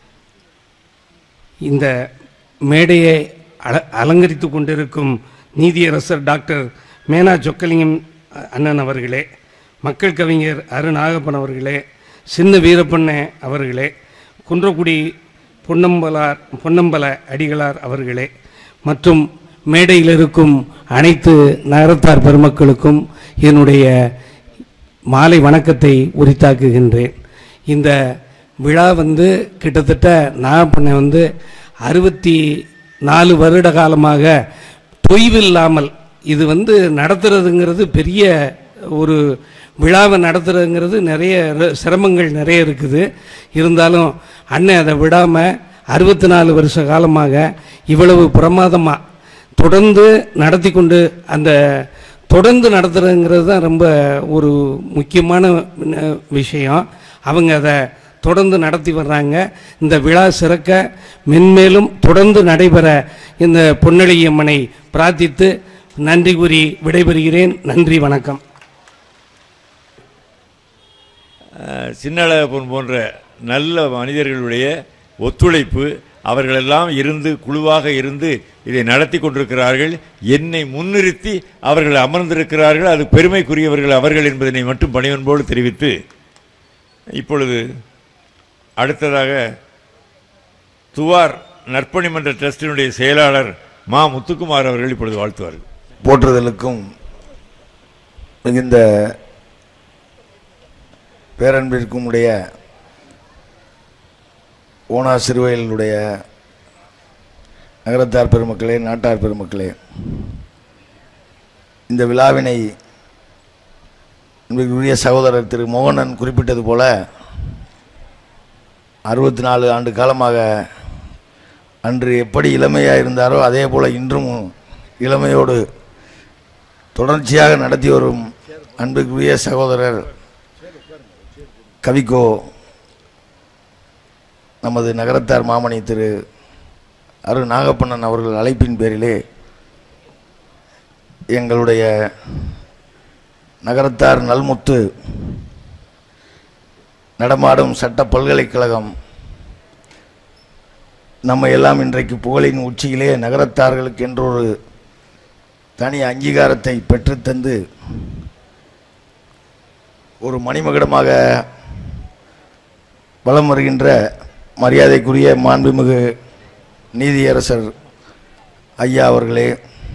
இந்த மேடையை அல அலங்கரித்து கொண்டிருக்கும் நீதியரசர் டாக்டர் மேனா சொக்கலிங்கம் அ- அண்ணன் அவர்களே மக்கள் கவிஞர் அரு நாகப்பன் அவர்களே சின்ன வீரப்பண்ண அவர்களே குன்றக்குடி பொன்னம்பலார் பொன்னம்பல அடிகளார் அவர்களே மற்றும் மேடையில் இருக்கும் அனைத்து நகரத்தார் பெருமக்களுக்கும் என்னுடைய மாலை வணக்கத்தை உரித்தாக்குகின்றேன் இந்த விழா வந்து கிட்டத்தட்ட நாகப்பண்ணை வந்து அறுபத்தி நாலு வருட காலமாக தொய்வில்லாமல் இது வந்து நடத்துறதுங்கிறது பெரிய ஒரு விழாவை நடத்துறதுங்கிறது நிறைய ர- சிரமங்கள் நிறைய இருக்குது இருந்தாலும் அண்ணன் அதை விடாமல் அறுபத்தி நாலு வருஷ காலமாக இவ்வளவு பிரமாதமாக தொடர்ந்து நடத்தி கொண்டு அந்த தொடர்ந்து நடத்துறதுங்கிறது தான் ரொம்ப ஒரு முக்கியமான அஹ், விஷயம் அவங்க அதை தொடர்ந்து நடத்தி வர்றாங்க இந்த விழா சிறக்க மென்மேலும் தொடர்ந்து நடைபெற இந்த பொன்னழியம்மனை பிரார்த்தித்து நன்றி கூறி விடைபெறுகிறேன் நன்றி வணக்கம் அஹ், சின்னழகப்பன் போன்ற நல்ல மனிதர்களுடைய ஒத்துழைப்பு அவர்களெல்லாம் இருந்து குழுவாக இருந்து இதை நடத்தி கொண்டிருக்கிறார்கள் என்னை முன்னிறுத்தி அவர்கள் அமர்ந்திருக்கிறார்கள் அது பெருமைக்குரியவர்கள் அவர்கள் என்பதனை மட்டும் பணிவன்போடு தெரிவித்து இப்பொழுது அடுத்ததாக துவார் நற்பணி மன்ற ட்ரஸ்டினுடைய செயலாளர் மா முத்துக்குமார் அவர்கள் இப்பொழுது வாழ்த்துவார்கள் போற்றுதலுக்கும் மிகுந்த பேரன்பிற்கும் உடைய ஓனா சிறுவயலுடைய நகரத்தார் பெருமக்களே நாட்டார் பெருமக்களே இந்த விழாவினை உரிய சகோதரர் திரு மோகனன் குறிப்பிட்டது போல அறுபத்தி நாலு ஆண்டு காலமாக அன்று எப்படி இளமையாக இருந்தாரோ அதே போல் இன்றும் இளமையோடு தொடர்ச்சியாக நடத்தி வரும் அன்புக்குரிய சகோதரர் கவிக்கோ நமது நகரத்தார் மாமணி திரு அரு நாகப்பண்ணன் அவர்கள் அழைப்பின் பேரிலே எங்களுடைய நகரத்தார் நல்முத்து நடமாடும் சட்ட பல்கலைக்கழகம் நம்ம எல்லாம் இன்றைக்கு புகழின் உச்சியிலே நகரத்தார்களுக்கு என்றொரு தனி அங்கீகாரத்தை பெற்றுத்தந்து ஒரு மணிமகுடமாக வலம் வருகின்ற மரியாதைக்குரிய மாண்புமிகு நீதியரசர் ஐயா அவர்களே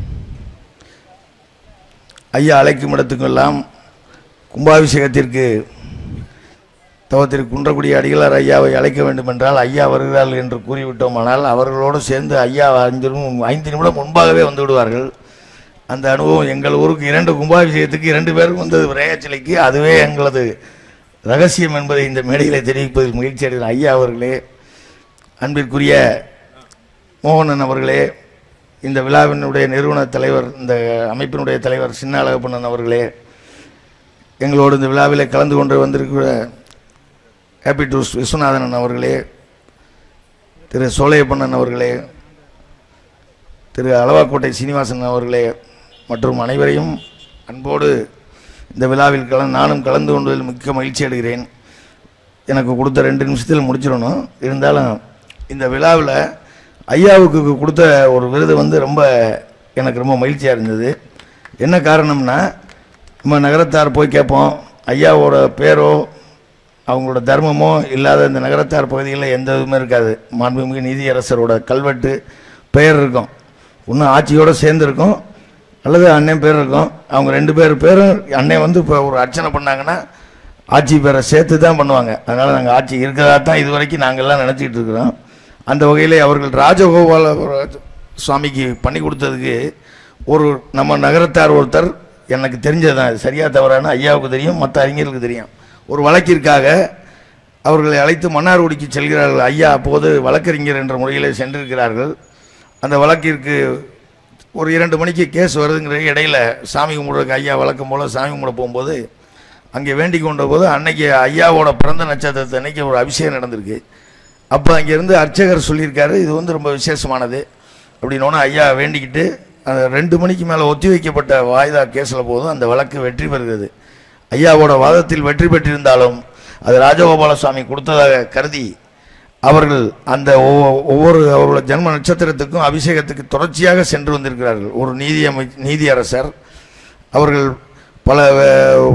ஐயா அழைக்கும் இடத்துக்கெல்லாம் கும்பாபிஷேகத்திற்கு தவத்திற்கு குன்றக்குடி அடிகளார் ஐயாவை அழைக்க வேண்டும் என்றால் ஐயா வருகிறார்கள் என்று கூறிவிட்டோமானால் அவர்களோடு சேர்ந்து ஐயா ஐந்து நிமி- ஐந்து நிமிடம் முன்பாகவே வந்து விடுவார்கள் அந்த அனுபவம் எங்கள் ஊருக்கு இரண்டு கும்பாபிஷேகத்துக்கு இரண்டு பேரும் வந்தது விரையாச்சிலைக்கு அதுவே எங்களது ரகசியம் என்பதை இந்த மேடையில் தெரிவிப்பதில் மகிழ்ச்சி அடைகிறேன் ஐயா அவர்களே அன்பிற்குரிய மோகனன் அவர்களே இந்த விழாவினுடைய நிறுவன தலைவர் இந்த அமைப்பினுடைய தலைவர் சின்ன அழகப்பண்ணன் அவர்களே எங்களோடு இந்த விழாவில் கலந்து கொண்டு வந்திருக்கிற ஹாப்பி டூஸ் விஸ்வநாதன் அவர்களே திரு சோலையப்பண்ணன் அவர்களே திரு அளவாக்கோட்டை சீனிவாசன் அவர்களே மற்றும் அனைவரையும் அன்போடு இந்த விழாவில் கல நானும் கலந்து கொண்டதில் மிக்க மகிழ்ச்சி அடைகிறேன் எனக்கு கொடுத்த ரெண்டு நிமிஷத்தில் முடிச்சிடணும் இருந்தாலும் இந்த விழாவில் ஐயாவுக்கு கொடுத்த ஒரு விருது வந்து ரொம்ப எனக்கு ரொம்ப மகிழ்ச்சியாக இருந்தது என்ன காரணம்னா நம்ம நகரத்தார் போய் கேட்போம் ஐயாவோட பேரோ அவங்களோட தர்மமோ இல்லாத இந்த நகரத்தார் பகுதிகளில் எந்த இதுவுமே இருக்காது மாண்புமிகு நீதியரசரோட கல்வெட்டு பெயர் இருக்கும் இன்னும் ஆட்சியோடு சேர்ந்துருக்கும் அல்லது அண்ணன் பேர் இருக்கும் அவங்க ரெண்டு பேர் பேரும் அண்ணன் வந்து இப்போ ஒரு அர்ச்சனை பண்ணாங்கன்னா ஆட்சி பேரை சேர்த்து தான் பண்ணுவாங்க அதனால் நாங்கள் ஆட்சி இருக்கிறதா தான் இது வரைக்கும் நாங்கள்லாம் நினச்சிக்கிட்டு இருக்கிறோம் அந்த வகையிலே அவர்கள் ராஜகோபால சுவாமிக்கு பண்ணி கொடுத்ததுக்கு ஒரு நம்ம நகரத்தார் ஒருத்தர் எனக்கு தெரிஞ்சதான் அது சரியா தவறான ஐயாவுக்கு தெரியும் மற்ற அறிஞர்களுக்கு தெரியும் ஒரு வழக்கிற்காக அவர்களை அழைத்து மன்னார்குடிக்கு செல்கிறார்கள் ஐயா அப்போது வழக்கறிஞர் என்ற முறையிலே சென்றிருக்கிறார்கள் அந்த வழக்கிற்கு ஒரு இரண்டு மணிக்கு கேஸ் வருதுங்கிற இடையில சாமி கும்பிட்றதுக்கு ஐயா வழக்கம் போல் சாமி கும்பிட போகும்போது அங்கே வேண்டிக் கொண்ட போது அன்னைக்கு ஐயாவோட பிறந்த நட்சத்திரத்து அன்னைக்கு ஒரு அபிஷேகம் நடந்திருக்கு அப்போ அங்கேருந்து அர்ச்சகர் சொல்லியிருக்காரு இது வந்து ரொம்ப விசேஷமானது அப்படின்னோன்னு ஐயா வேண்டிக்கிட்டு அந்த ரெண்டு மணிக்கு மேலே ஒத்தி வைக்கப்பட்ட வாய்தா கேஸில் போதும் அந்த வழக்கு வெற்றி பெறுகிறது ஐயாவோட வாதத்தில் வெற்றி பெற்றிருந்தாலும் அது ராஜகோபால சுவாமி கொடுத்ததாக கருதி அவர்கள் அந்த ஒவ்வொ- ஒவ்வொரு அவரோட ஜென்ம நட்சத்திரத்துக்கும் அபிஷேகத்துக்கு தொடர்ச்சியாக சென்று வந்திருக்கிறார்கள் ஒரு நீதி அமை நீதியரசர் அவர்கள் பல அஹ்,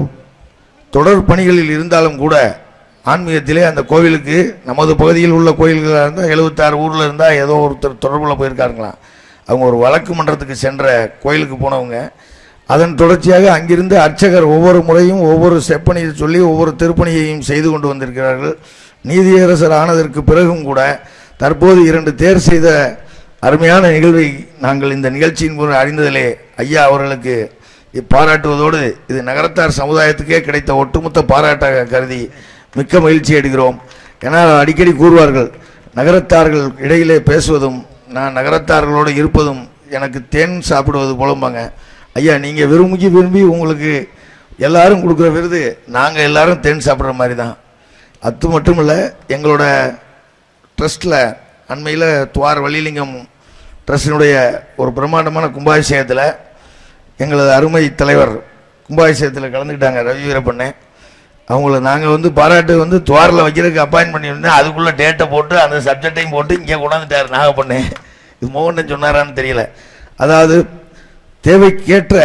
தொடர் பணிகளில் இருந்தாலும் கூட ஆன்மீகத்திலே அந்த கோவிலுக்கு நமது பகுதியில் உள்ள கோயில்களாக இருந்தால் எழுபத்தாறு ஊரில் இருந்தால் ஏதோ ஒருத்தர் தொடர்பில் போயிருக்காருங்களாம் அவங்க ஒரு வழக்கு மன்றத்துக்கு சென்ற கோயிலுக்கு போனவங்க அதன் தொடர்ச்சியாக அங்கிருந்து அர்ச்சகர் ஒவ்வொரு முறையும் ஒவ்வொரு செப்பணியை சொல்லி ஒவ்வொரு திருப்பணியையும் செய்து கொண்டு வந்திருக்கிறார்கள் நீதியரசர் ஆனதற்கு பிறகும் கூட தற்போது இரண்டு தேர் செய்த அருமையான நிகழ்வை நாங்கள் இந்த நிகழ்ச்சியின் மூலம் அறிந்ததிலே ஐயா அவர்களுக்கு பாராட்டுவதோடு இது நகரத்தார் சமுதாயத்துக்கே கிடைத்த ஒட்டுமொத்த பாராட்டாக கருதி மிக்க மகிழ்ச்சி அடைகிறோம் ஏன்னா அடிக்கடி கூறுவார்கள் நகரத்தார்கள் இடையிலே பேசுவதும் நான் நகரத்தார்களோடு இருப்பதும் எனக்கு தேன் சாப்பிடுவது போலம்பாங்க ஐயா நீங்கள் விரும்பி விரும்பி உங்களுக்கு எல்லாரும் கொடுக்குற விருது நாங்கள் எல்லாரும் தேன் சாப்பிட்ற மாதிரி தான் அது மட்டும் இல்லை எங்களோட ட்ரஸ்ட்டில் அண்மையில் துவார் வள்ளிலிங்கம் ட்ரஸ்டினுடைய ஒரு பிரம்மாண்டமான கும்பாபிஷேகத்தில் எங்களது அருமை தலைவர் கும்பாபிஷேகத்தில் கலந்துக்கிட்டாங்க ரவி வீரப்பண்ணே அவங்கள நாங்கள் வந்து பாராட்டு வந்து துவாரில் வைக்கிறதுக்கு அப்பாயின் பண்ணியிருந்தேன் அதுக்குள்ளே டேட்டை போட்டு அந்த சப்ஜெக்டையும் போட்டு இங்கே கொண்டாந்துட்டார் நாகப்பண்ணே இது மோகன் சொன்னாரான்னு தெரியல அதாவது தேவைக்கேற்ற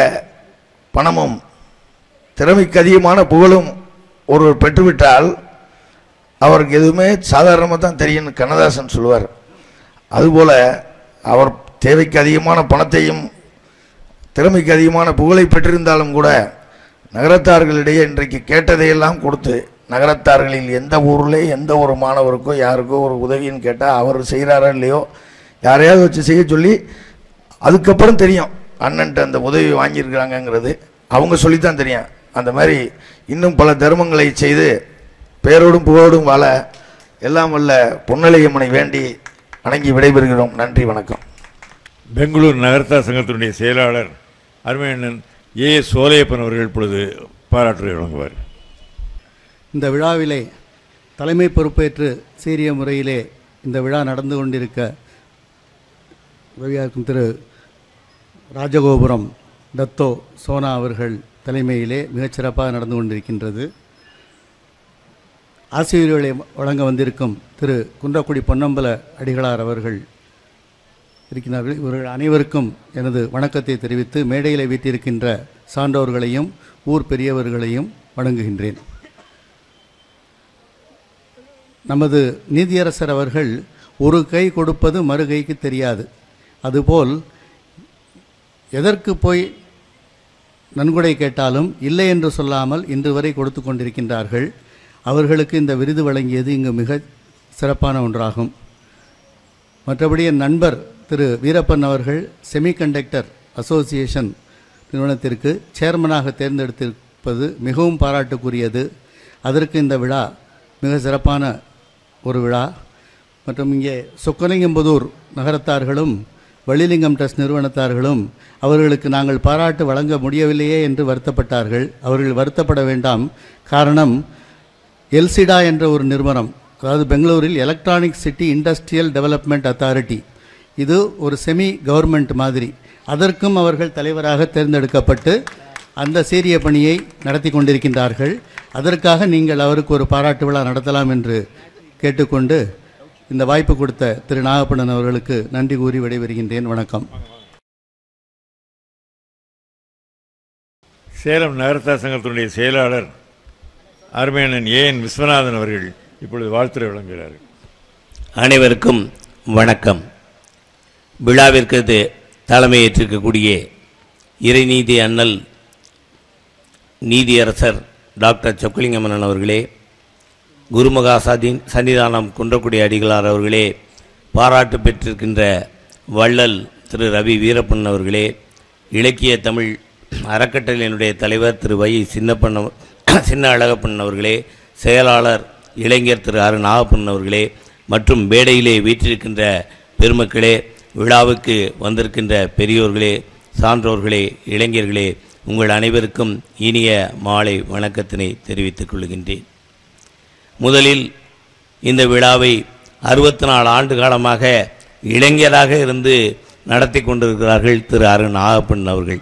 பணமும் திறமைக்கு அதிகமான புகழும் ஒருவர் பெற்றுவிட்டால் அவருக்கு எதுவுமே சாதாரணமாக தான் தெரியும்னு கண்ணதாசன் சொல்லுவார் அதுபோல் அவர் தேவைக்கு அதிகமான பணத்தையும் திறமைக்கு அதிகமான புகழை பெற்றிருந்தாலும் கூட நகரத்தார்களிடையே இன்றைக்கு கேட்டதையெல்லாம் கொடுத்து நகரத்தார்களில் எந்த ஊரில் எந்த ஒரு மாணவருக்கோ யாருக்கோ ஒரு உதவின்னு கேட்டால் அவர் செய்கிறாரோ இல்லையோ யாரையாவது வச்சு செய்ய சொல்லி அதுக்கப்புறம் தெரியும் அண்ணன்ட்ட அந்த உதவி வாங்கியிருக்கிறாங்கங்கிறது அவங்க சொல்லித்தான் தெரியும் அந்த மாதிரி இன்னும் பல தர்மங்களை செய்து பேரோடும் புகழோடும் வாழ எல்லாம் வல்ல பொன்னலையம்மனை வேண்டி வணங்கி விடைபெறுகிறோம் நன்றி வணக்கம் பெங்களூர் நகரத்தார் சங்கத்தினுடைய செயலாளர் அருமையண்ணன் ஏ சோலையப்பன் அவர்கள் இப்பொழுது பாராட்டுரை வழங்குவார் இந்த விழாவிலே தலைமை பொறுப்பேற்று சீரிய முறையிலே இந்த விழா நடந்து கொண்டிருக்க உதவியாக இருக்கும் திரு ராஜகோபுரம் தத்தோ சோனா அவர்கள் தலைமையிலே மிகச்சிறப்பாக நடந்து கொண்டிருக்கின்றது ஆசிரியர்களை வழங்க வந்திருக்கும் திரு குன்றக்குடி பொன்னம்பல அடிகளார் அவர்கள் இருக்கிறார்கள் இவர்கள் அனைவருக்கும் எனது வணக்கத்தை தெரிவித்து மேடையில் வீட்டிருக்கின்ற சான்றோர்களையும் ஊர் பெரியவர்களையும் வணங்குகின்றேன் நமது நீதியரசர் அவர்கள் ஒரு கை கொடுப்பது மறு கைக்கு தெரியாது அதுபோல் எதற்கு போய் நன்கொடை கேட்டாலும் இல்லை என்று சொல்லாமல் இன்று வரை கொடுத்து கொண்டிருக்கின்றார்கள் அவர்களுக்கு இந்த விருது வழங்கியது இங்கு மிக சிறப்பான ஒன்றாகும் மற்றபடி என் நண்பர் திரு வீரப்பன் அவர்கள் செமிகண்டக்டர் அசோசியேஷன் நிறுவனத்திற்கு சேர்மனாக தேர்ந்தெடுத்திருப்பது மிகவும் பாராட்டுக்குரியது அதற்கு இந்த விழா மிக சிறப்பான ஒரு விழா மற்றும் இங்கே சொக்கலிங்கம்புதூர் நகரத்தார்களும் வள்ளிலிங்கம் ட்ரஸ்ட் நிறுவனத்தார்களும் அவர்களுக்கு நாங்கள் பாராட்டு வழங்க முடியவில்லையே என்று வருத்தப்பட்டார்கள் அவர்கள் வருத்தப்பட வேண்டாம் காரணம் எல்சிடா என்ற ஒரு நிறுவனம் அதாவது பெங்களூரில் electronic city industrial development authority இது ஒரு செமி கவர்மெண்ட் மாதிரி அதற்கும் அவர்கள் தலைவராக தேர்ந்தெடுக்கப்பட்டு அந்த சீரிய பணியை நடத்தி கொண்டிருக்கின்றார்கள் அதற்காக நீங்கள் அவருக்கு ஒரு பாராட்டு விழா நடத்தலாம் என்று கேட்டுக்கொண்டு இந்த வாய்ப்பு கொடுத்த திரு நாகப்பண்ணன் அவர்களுக்கு நன்றி கூறி விடைபெறுகின்றேன் வணக்கம் சேலம் நகரத்தார் சங்கத்தினுடைய செயலாளர் அருமையண்ணன் ஏ என் விஸ்வநாதன் அவர்கள் இப்பொழுது வாழ்த்துரை வழங்குகிறார்கள் அனைவருக்கும் வணக்கம் விழாவிற்கு இது தலைமையேற்றிருக்கக்கூடிய இறைநீதி அண்ணல் நீதியரசர் டாக்டர் சொக்கலிங்கமன்னன் அவர்களே குருமகா சதி சன்னிதானம் குன்றக்குடி அடிகளார் அவர்களே பாராட்டு பெற்றிருக்கின்ற வள்ளல் திரு ரவி வீரப்பன் அவர்களே இலக்கிய தமிழ் அறக்கட்டளையினுடைய தலைவர் திரு வை சின்னப்பன் அவ- சின்ன அழகப்பன் அவர்களே செயலாளர் இளைஞர் திரு அரு நாகப்பன் அவர்களே மற்றும் மேடையிலே வீற்றிருக்கின்ற பெருமக்களே விழாவுக்கு வந்திருக்கின்ற பெரியோர்களே சான்றோர்களே இளைஞர்களே உங்கள் அனைவருக்கும் இனிய மாலை வணக்கத்தினை தெரிவித்துக் கொள்கின்றேன் முதலில் இந்த விழாவை அறுபத்தி நாலு ஆண்டு காலமாக இளைஞராக இருந்து நடத்தி கொண்டிருக்கிறார்கள் திரு அரு நாகப்பன் அவர்கள்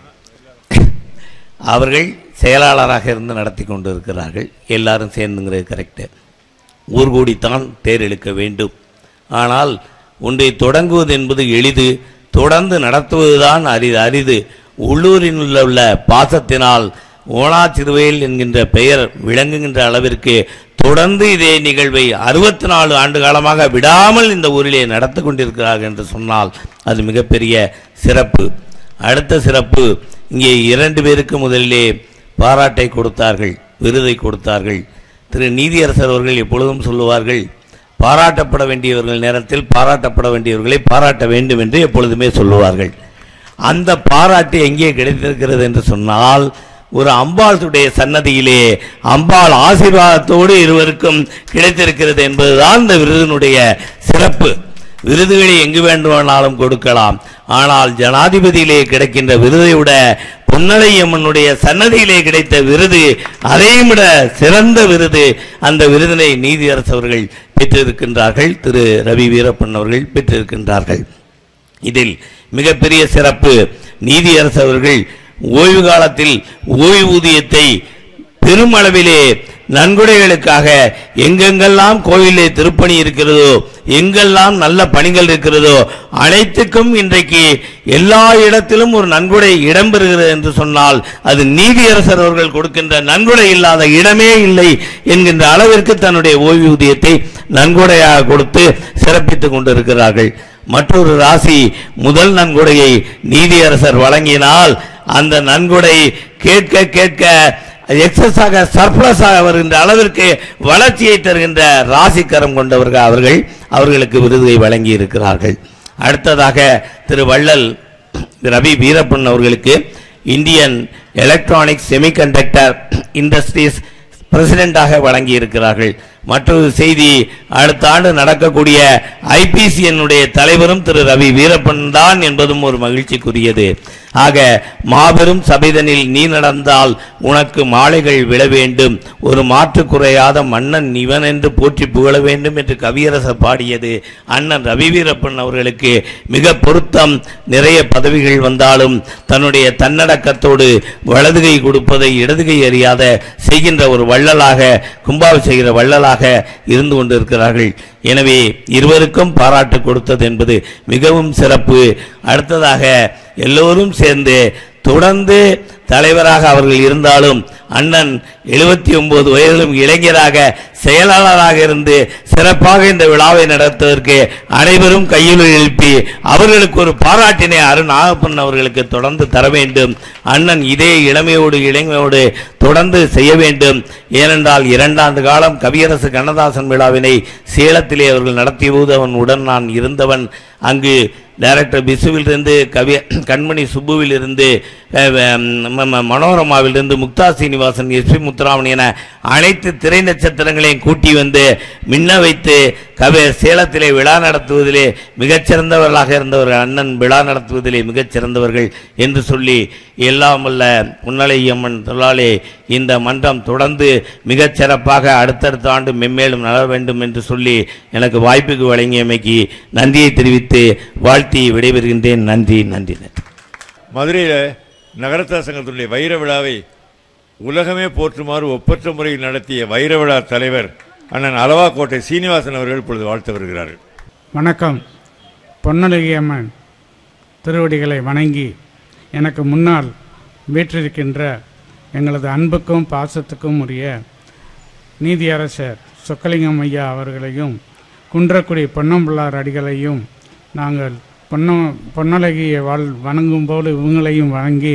அவர்கள் செயலாளராக இருந்து நடத்தி கொண்டிருக்கிறார்கள் எல்லாரும் சேர்ந்துங்கிறது கரெக்டு ஊர் கூடித்தான் தேர் இழுக்க வேண்டும் ஆனால் ஒன்றை தொடங்குவது என்பது எளிது தொடர்ந்து நடத்துவதுதான் அரிது அரிது உள்ளூரில் உள்ள பாசத்தினால் ஓனாச்சிறுவையில் என்கின்ற பெயர் விளங்குகின்ற அளவிற்கு தொடர்ந்து இதே நிகழ்வை அறுபத்தி நாலு ஆண்டு காலமாக விடாமல் இந்த ஊரிலே நடத்தி கொண்டிருக்கிறார்கள் என்று சொன்னால் அது மிகப்பெரிய சிறப்பு அடுத்த சிறப்பு இங்கே இரண்டு பேருக்கு முதலிலே பாராட்டை கொடுத்தார்கள் விருதை கொடுத்தார்கள் திரு நீதியரசர் அவர்கள் எப்பொழுதும் சொல்லுவார்கள் பாராட்டப்பட வேண்டியவர்கள் நேரத்தில் பாராட்டப்பட வேண்டியவர்களை பாராட்ட வேண்டும் என்று எப்பொழுதுமே சொல்லுவார்கள் அந்த பாராட்டு எங்கே கிடைத்திருக்கிறது என்று சொன்னால் ஒரு அம்பாளுடைய சன்னதியிலே அம்பாள் ஆசீர்வாதத்தோடு இருவருக்கும் கிடைத்திருக்கிறது என்பதுதான் இந்த விருதினுடைய சிறப்பு விருதுகளை எங்கு வேண்டுமானாலும் கொடுக்கலாம் ஆனால் ஜனாதிபதியிலே கிடைக்கின்ற விருதை விட பொன்னலையம்மனுடைய சன்னதியிலே கிடைத்த விருது அதையும் விட சிறந்த விருது அந்த விருதினை நீதியரசு அவர்கள் பெற்றிருக்கின்றார்கள் திரு ரவி வீரப்பன் அவர்கள் பெற்றிருக்கின்றார்கள் இதில் மிகப்பெரிய சிறப்பு நீதியரசு அவர்கள் ஓய்வு காலத்தில் ஓய்வூதியத்தை பெருமளவிலே நன்கொடைகளுக்காக எங்கெங்கெல்லாம் கோயிலே திருப்பணி இருக்கிறதோ எங்கெல்லாம் நல்ல பணிகள் இருக்கிறதோ அனைத்துக்கும் இன்றைக்கு எல்லா இடத்திலும் ஒரு நன்கொடை இடம்பெறுகிறது என்று சொன்னால் அது நீதியரசர் அவர்கள் கொடுக்கின்ற நன்கொடை இல்லாத இடமே இல்லை என்கின்ற அளவிற்கு தன்னுடைய ஓய்வூதியத்தை நன்கொடையாக கொடுத்து சிறப்பித்துக் கொண்டிருக்கிறார்கள் மற்றொரு ராசி முதல் நன்கொடையை நீதியரசர் வழங்கினால் அந்த நன்கொடை கேட்க கேட்க எக்ஸஸாக சர்ப்ளஸாக வருகின்ற அளவிற்கு வளர்ச்சியை தருகின்ற ராசிக்கரம் கொண்டவர்கள் அவர்கள் அவர்களுக்கு விருதை வழங்கி இருக்கிறார்கள் அடுத்ததாக திரு வள்ளல் ரவி வீரப்பன் அவர்களுக்கு இந்தியன் எலக்ட்ரானிக் செமிகண்டக்டர் இண்டஸ்ட்ரீஸ் பிரசிடெண்டாக வழங்கி இருக்கிறார்கள் மற்றொரு செய்தி அடுத்த ஆண்டு நடக்கக்கூடிய ஐபிசிஎன்னுடைய தலைவரும் திரு ரவி வீரப்பன் தான் என்பதும் ஒரு மகிழ்ச்சிக்குரியது ஆக மாபெரும் சபைதனில் நீ நடந்தால் உனக்கு மாலைகள் விழ வேண்டும் ஒரு மாற்று குறையாத மன்னன் இவன் என்று போற்றி புகழ வேண்டும் என்று கவியரசர் பாடியது அண்ணன் ரவி வீரப்பன் அவர்களுக்கு மிக பொருத்தம் நிறைய பதவிகள் வந்தாலும் தன்னுடைய தன்னடக்கத்தோடு வலதுகை கொடுப்பதை இடதுகை அறியாத செய்கின்ற ஒரு வள்ளலாக கும்பாவை செய்கிற வள்ளலாக இருந்து கொண்டிருக்கிறார்கள் எனவே இருவருக்கும் பாராட்டு கொடுத்தது என்பது மிகவும் சிறப்பு அடுத்ததாக எல்லோரும் சேர்ந்து தொடர்ந்து தலைவராக அவர்கள் இருந்தாலும் அண்ணன் எழுபத்தி ஒன்பது வயதிலும் இளைஞராக செயலாளராக இருந்து சிறப்பாக இந்த விழாவை நடத்துவதற்கு அனைவரும் கையில் எழுப்பி அவர்களுக்கு ஒரு பாராட்டினை அருண் நாகப்பன் அவர்களுக்கு தொடர்ந்து தர வேண்டும் அண்ணன் இதே இளமையோடு இளைமையோடு தொடர்ந்து செய்ய வேண்டும் ஏனென்றால் இரண்டாண்டு காலம் கவியரசு கண்ணதாசன் விழாவினை சேலத்திலே அவர்கள் நடத்திய போது அவன் உடன் நான் இருந்தவன் அங்கு டைரக்டர் பிசுவிலிருந்து கவி கண்மணி சுப்புவில் இருந்து மனோரமாவிலிருந்து முக்தா சீனிவாசன் எஸ் பி முத்துராமன் என அனைத்து திரை நட்சத்திரங்களையும் கூட்டி வந்து மின்ன வைத்து கவி சேலத்திலே விழா நடத்துவதிலே மிகச்சிறந்தவர்களாக இருந்தவர்கள் அண்ணன் விழா நடத்துவதிலே மிகச்சிறந்தவர்கள் என்று சொல்லி எல்லாம் வல்ல முன்னலை அம்மன் தொழிலாளே இந்த மன்றம் தொடர்ந்து மிகச் சிறப்பாக அடுத்தடுத்த ஆண்டு மென்மேலும் நட வேண்டும் என்று சொல்லி எனக்கு வாய்ப்புக்கு வழங்கியமைக்கு நன்றியை தெரிவித்து வாழ்த்தி விடைபெறுகின்றேன் நன்றி நன்றி நன்றி மதுரையில் நகரத்தார் சங்கத்தினுடைய வைர விழாவை உலகமே போற்றுமாறு ஒப்பற்ற முறையில் நடத்திய வைர விழா தலைவர் அண்ணன் அளவாக்கோட்டை சீனிவாசன் அவர்கள் இப்பொழுது வாழ்த்து வருகிறார்கள் வணக்கம் பொன்னழகி அம்மன் திருவடிகளை வணங்கி எனக்கு முன்னால் வீற்றிருக்கின்ற எங்களது அன்புக்கும் பாசத்துக்கும் உரிய நீதியரசர் சொக்கலிங்கம் ஐயா அவர்களையும் குன்றக்குடி பொன்னம்பிள்ளார் அடிகளையும் நாங்கள் பொன்ன பொன்னழகியை வாழ் வணங்கும் போது இவங்களையும் வணங்கி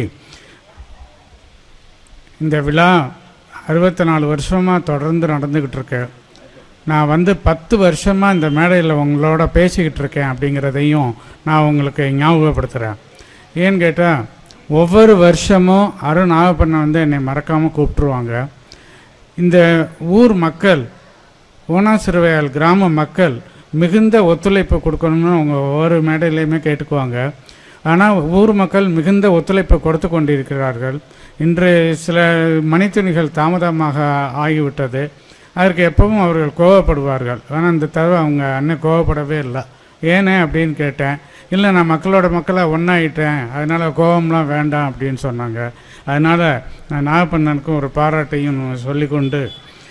இந்த விழா அறுபத்தி நாலு வருஷமாக தொடர்ந்து நடந்துக்கிட்டு இருக்கு நான் வந்து பத்து வருஷமாக இந்த மேடையில் உங்களோட பேசிக்கிட்டு இருக்கேன் அப்படிங்கிறதையும் நான் உங்களுக்கு ஞாபகப்படுத்துகிறேன் ஏன்னு கேட்டால் ஒவ்வொரு வருஷமும் அருண் நாகப்பண்ணை வந்து என்னை மறக்காமல் கூப்பிட்ருவாங்க இந்த ஊர் மக்கள் ஓனாசிறுவையால் கிராம மக்கள் மிகுந்த ஒத்துழைப்பு கொடுக்கணும்னு அவங்க ஒவ்வொரு மேடையிலையுமே கேட்டுக்குவாங்க ஆனால் ஊர் மக்கள் மிகுந்த ஒத்துழைப்பு கொடுத்து கொண்டிருக்கிறார்கள் இன்று சில மணித்துணிகள் தாமதமாக ஆகிவிட்டது அதற்கு எப்பவும் அவர்கள் கோவப்படுவார்கள் ஆனால் இந்த தடவை அவங்க அண்ணன் கோவப்படவே இல்லை ஏனே அப்படின்னு கேட்டேன் இல்லை நான் மக்களோட மக்களாக ஒன்றாயிட்டேன் அதனால் கோபம்லாம் வேண்டாம் அப்படின்னு சொன்னாங்க அதனால் நான் நாகப்பண்ணனுக்கும் ஒரு பாராட்டையும் சொல்லிக்கொண்டு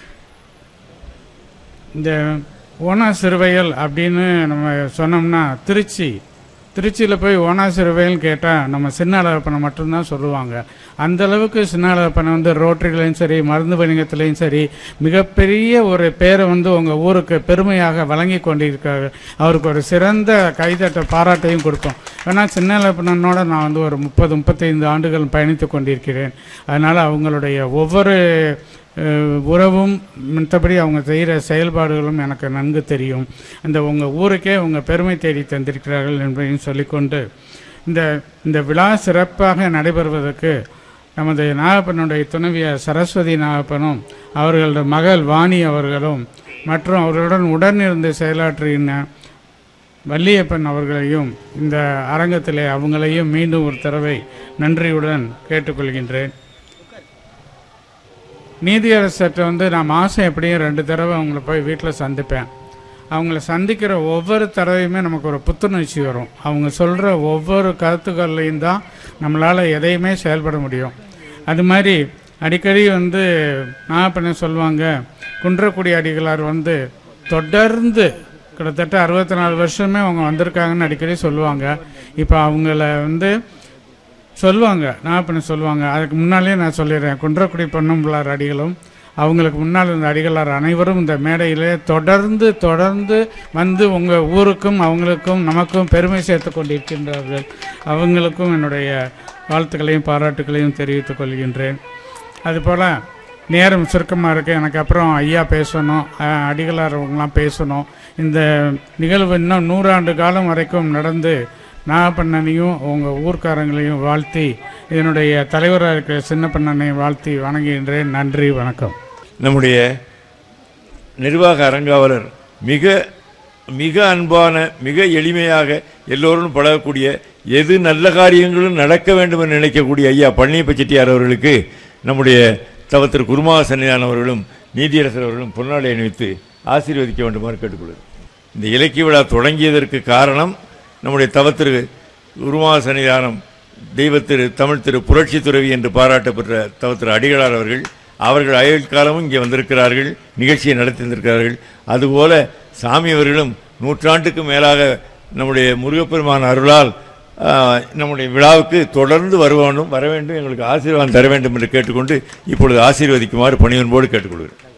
இந்த ஓனா சிறுவையல் அப்படின்னு நம்ம சொன்னோம்னா திருச்சி திருச்சியில் போய் ஓனா சிறுவையல் கேட்டால் நம்ம சின்ன அளவப்பனை மட்டும்தான் சொல்லுவாங்க அந்த அளவுக்கு சின்ன அளவப்பனை வந்து ரோட்டரிகளையும் சரி மருந்து வணிகத்திலையும் சரி மிகப்பெரிய ஒரு பேரை வந்து உங்கள் ஊருக்கு பெருமையாக வழங்கி கொண்டிருக்காரு அவருக்கு ஒரு சிறந்த கைதட்ட பாராட்டையும் கொடுத்தோம் ஏன்னா சின்ன அளவப்பனோட நான் வந்து ஒரு முப்பது முப்பத்தைந்து ஆண்டுகள் பயணித்து கொண்டிருக்கிறேன் அதனால் அவங்களுடைய ஒவ்வொரு அஹ், உறவும் மற்றபடி அவங்க செய்கிற செயல்பாடுகளும் எனக்கு நன்கு தெரியும் அந்த உங்கள் ஊருக்கே உங்கள் பெருமை தேடி தந்திருக்கிறார்கள் என்பதையும் சொல்லிக்கொண்டு இந்த இந்த விழா சிறப்பாக நடைபெறுவதற்கு நமது நாகப்பனுடைய துணைவியார் சரஸ்வதி நாகப்பனும் அவர்களது மகள் வாணி அவர்களும் மற்றும் அவர்களுடன் உடனிருந்து செயலாற்றின வள்ளியப்பன் அவர்களையும் இந்த அரங்கத்திலே அவங்களையும் மீண்டும் ஒரு தடவை நன்றியுடன் கேட்டுக்கொள்கின்றேன் நீதியரசர்கிட்ட வந்து நான் மாதம் எப்படியும் ரெண்டு தடவை அவங்கள போய் வீட்டில் சந்திப்பேன் அவங்கள சந்திக்கிற ஒவ்வொரு தடவையுமே நமக்கு ஒரு புத்துணர்ச்சி வரும் அவங்க சொல்கிற ஒவ்வொரு கருத்துக்கள்லையும் தான் நம்மளால் எதையுமே செயல்பட முடியும் அது மாதிரி அடிக்கடி வந்து நாகப்பண்ண சொல்லுவாங்க குன்றக்குடி அடிகளார் வந்து தொடர்ந்து கிட்டத்தட்ட அறுபத்தி நாலு வருஷமே அவங்க வந்திருக்காங்கன்னு அடிக்கடி சொல்லுவாங்க இப்போ அவங்கள வந்து சொல்லுவாங்க நாகப்பண்ண சொல்லுவாங்க அதுக்கு முன்னாலே நான் சொல்லிடுறேன் குன்றக்குடி பொன்னம்பிள்ளார் அடிகளும் அவங்களுக்கு முன்னால் இருந்த அடிகளார் அனைவரும் இந்த மேடையிலே தொடர்ந்து தொடர்ந்து வந்து உங்கள் ஊருக்கும் அவங்களுக்கும் நமக்கும் பெருமை சேர்த்து கொண்டிருக்கின்றார்கள் அவங்களுக்கும் என்னுடைய வாழ்த்துக்களையும் பாராட்டுகளையும் தெரிவித்துக் கொள்கின்றேன் அதுபோல் நேரம் சுருக்கமாக இருக்குது எனக்கு அப்புறம் ஐயா பேசணும் அஹ், அடிகளார் அவங்களாம் பேசணும் இந்த நிகழ்வு இன்னும் நூறாண்டு காலம் வரைக்கும் நடந்து நாகப்பண்ணனையும் உங்கள் ஊர்க்காரங்களையும் வாழ்த்தி இதனுடைய தலைவராக இருக்கிற சின்ன பண்ணனையும் வாழ்த்தி வணங்குகின்றேன் நன்றி வணக்கம் நம்முடைய நிர்வாக அரங்காவலர் மிக மிக அன்பான மிக எளிமையாக எல்லோரும் பழகக்கூடிய எது நல்ல காரியங்களும் நடக்க வேண்டும் என்று நினைக்கக்கூடிய ஐயா பழனியப்ப செட்டியார் அவர்களுக்கு நம்முடைய தவத்திரு குருமா சன்னிதானம் அவர்களும் நீதியரசர் அவர்களும் பொன்னாடை அணிவித்து ஆசீர்வதிக்க வேண்டுமாறு கேட்டுக்கொள்கிறேன் இந்த இலக்கிய விழா தொடங்கியதற்கு காரணம் நம்முடைய தவத்திரு குருமா சன்னிதானம் தெய்வத்திரு தமிழ் திரு புரட்சி துறவி என்று பாராட்டப்பெற்ற தவத்திரு அடிகளார் அவர்கள் அவர்கள் அயல் காலமும் இங்கே வந்திருக்கிறார்கள் நிகழ்ச்சியை நடத்தி வந்திருக்கிறார்கள் அதுபோல சாமி அவர்களும் நூற்றாண்டுக்கு மேலாக நம்முடைய முருகப்பெருமான் அருளால் ஆஹ், நம்முடைய விழாவுக்கு தொடர்ந்து வர வேண்டும் வர வேண்டும் எங்களுக்கு ஆசீர்வாதம் தர வேண்டும் என்று கேட்டுக்கொண்டு இப்பொழுது ஆசீர்வதிக்குமாறு பணிவன்போடு கேட்டுக்கொள்கிறேன்